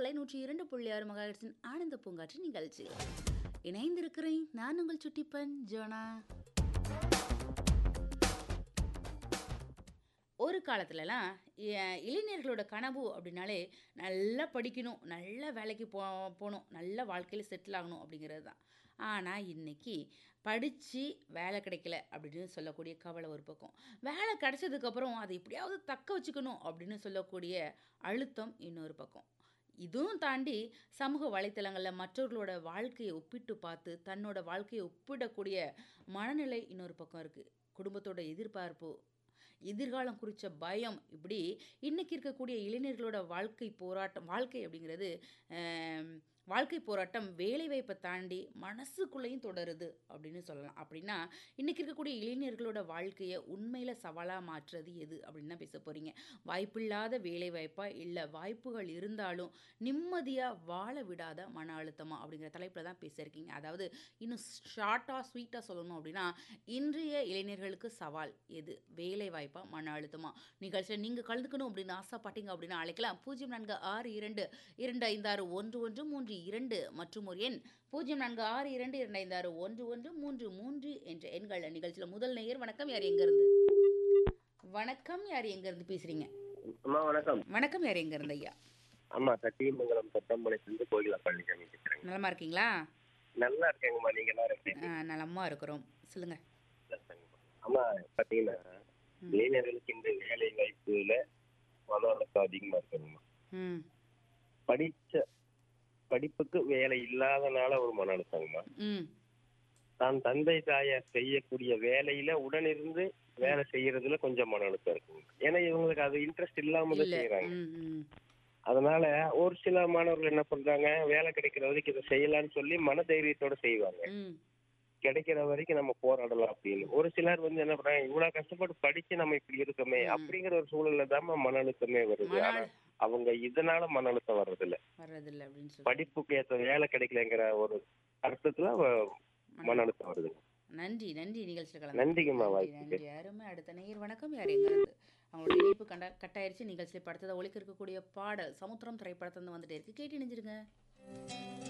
பண்பலை நூற்றி இரண்டு புள்ளி ஆறு மகாஹெர்ட்ஸின் ஆனந்த பூங்காற்று நிகழ்ச்சி இணைந்திருக்கிறேன் நான் உங்கள் சுட்டிப்பன் ஜோனா ஒரு காலத்துலலாம் எ- இளைஞர்களோட கனவு அப்படின்னாலே நல்லா படிக்கணும் நல்ல வேலைக்கு போ போகணும் நல்ல வாழ்க்கையில் செட்டில் ஆகணும் அப்படிங்கிறது தான் ஆனால் இன்னைக்கு படித்து வேலை கிடைக்கல அப்படின்னு சொல்லக்கூடிய கவலை ஒரு பக்கம் வேலை கிடைச்சதுக்கப்புறம் அதை எப்படியாவது தக்க வச்சுக்கணும் அப்படின்னு சொல்லக்கூடிய அழுத்தம் இன்னொரு பக்கம் இதுவும் தாண்டி சமூக வலைத்தளங்களில் மற்றவர்களோட வாழ்க்கையை ஒப்பிட்டு பார்த்து தன்னோட வாழ்க்கையை ஒப்பிடக்கூடிய மனநிலை இன்னொரு பக்கம் இருக்குது குடும்பத்தோட எதிர்பார்ப்பு எதிர்காலம் குறித்த பயம் இப்படி இன்னைக்கு இருக்கக்கூடிய இளைஞர்களோட வாழ்க்கை போராட்டம் வாழ்க்கை அப்படிங்கிறது ஆம், வாழ்க்கை போராட்டம் வேலைவாய்ப்பை தாண்டி மனசுக்குள்ளேயும் தொடருது அப்படின்னு சொல்லலாம் அப்படின்னா இன்னைக்கு இருக்கக்கூடிய இளைஞர்களோட வாழ்க்கையை உண்மையில் சவாலாக மாற்றுறது எது அப்படின்னு தான் பேச போகிறீங்க வாய்ப்பில்லாத வேலைவாய்ப்பா இல்லை வாய்ப்புகள் இருந்தாலும் நிம்மதியாக வாழ விடாத மன அழுத்தமா அப்படிங்கிற தலைப்பில் தான் பேசியிருக்கீங்க அதாவது இன்னும் ஷார்ட்டாக ஸ்வீட்டாக சொல்லணும் அப்படின்னா இன்றைய இளைஞர்களுக்கு சவால் எது வேலை வாய்ப்பா மன அழுத்தமா நிகழ்ச்சியில் நீங்கள் கலந்துக்கணும் அப்படின்னு ஆசைப்பட்டீங்க அப்படின்னா அழைக்கலாம் பூஜ்ஜியம் நான்கு ஆறு இரண்டு இரண்டு ஐந்து ஆறு ஒன்று ஒன்று மூன்று இரண்டு மற்றும் ஒரு எண் பூஜ்ஜியம் நான்கு ஆறு இரண்டு இரண்டு ஐந்து ஆறு ஒன்று ஒன்று மூன்று மூன்று என்ற எண்கள் நிகழ்ச்சியில் முதல் நேயர் வணக்கம் யார் எங்கேருந்து வணக்கம் யார் எங்கேருந்து பேசுகிறீங்க அம்மா வணக்கம் வணக்கம் யார் எங்கேருந்து ஐயா அம்மா சத்தியமங்கலம் தொட்டம்பளையிலிருந்து கோகிலா பழனிசாமி பேசுறேங்க நலமா இருக்கீங்களா நல்லா இருக்கேங்கம்மா நீங்க எல்லாரும் எப்படி ஆ, நலமா இருக்கிறோம் சொல்லுங்க இருக்கீங்க? அம்மா பாத்தீங்கன்னா ம். இளைஞர்களுக்கு இந்த வேலை வாய்ப்புல மன அழுத்தம் அதிகமா இருக்குங்கம்மா ம் படிச்ச படிப்புக்கு வேலை இல்லாதனால ஒரு மன அழுத்தங்கம்மா ம் தான் தந்தை தாயார் செய்யக்கூடிய வேலையில உடனிருந்து வேலை செய்யறதுல கொஞ்சம் மன அழுத்தம் இருக்குங்க ஏன்னா இவங்களுக்கு அது இன்ட்ரெஸ்ட் இல்லாம தான் இல்லை செய்யறாங்க ம் ம் அதனால ஒரு சில மாணவர்கள் என்ன பண்றாங்க வேலை கிடைக்கிற வரைக்கும் இதை செய்யலாம்னு சொல்லி மன தைரியத்தோட செய்வாங்க ம் கிடைக்கிற வரைக்கும் நம்ம போராடலாம் அப்படின்னு ஒரு சிலர் வந்து என்ன பண்றாங்க இவ்வளவு கஷ்டப்பட்டு படிச்சு நம்ம இப்படி இருக்கோமே ம். அப்படிங்கிற ஒரு சூழல்ல தான் மன அழுத்தமே வருது மன ஆனா அழு- அவங்க இதனால மன அழுத்தம் வர்றதில்ல வர்றதில்லை அப்படின்னு சொல்லி படிப்புக்கு ஏற்ற வேலை கிடைக்கலங்கிற ஒரு அர்த்தத்துல அவ- மன அழுத்தம் வருது நன்றி நன்றி நிகழ்ச்சியில் கலந்து நன்றிங்கம்மா நன்றி வாய்ப்புக்கு நன்றி அருமை அடுத்த நேயர் வணக்கம் யார் எங்கிருந்து அவங்களோட இணைப்பு கண்ட கட்டாயிருச்சு நிகழ்ச்சியில் படுத்ததை ஒழிக்க இருக்கக்கூடிய பாடல் சமுத்திரம் திரைப்படத்துல இருந்து வந்துட்டே இருக்கு கேட்டு இணைஞ்சிருங்க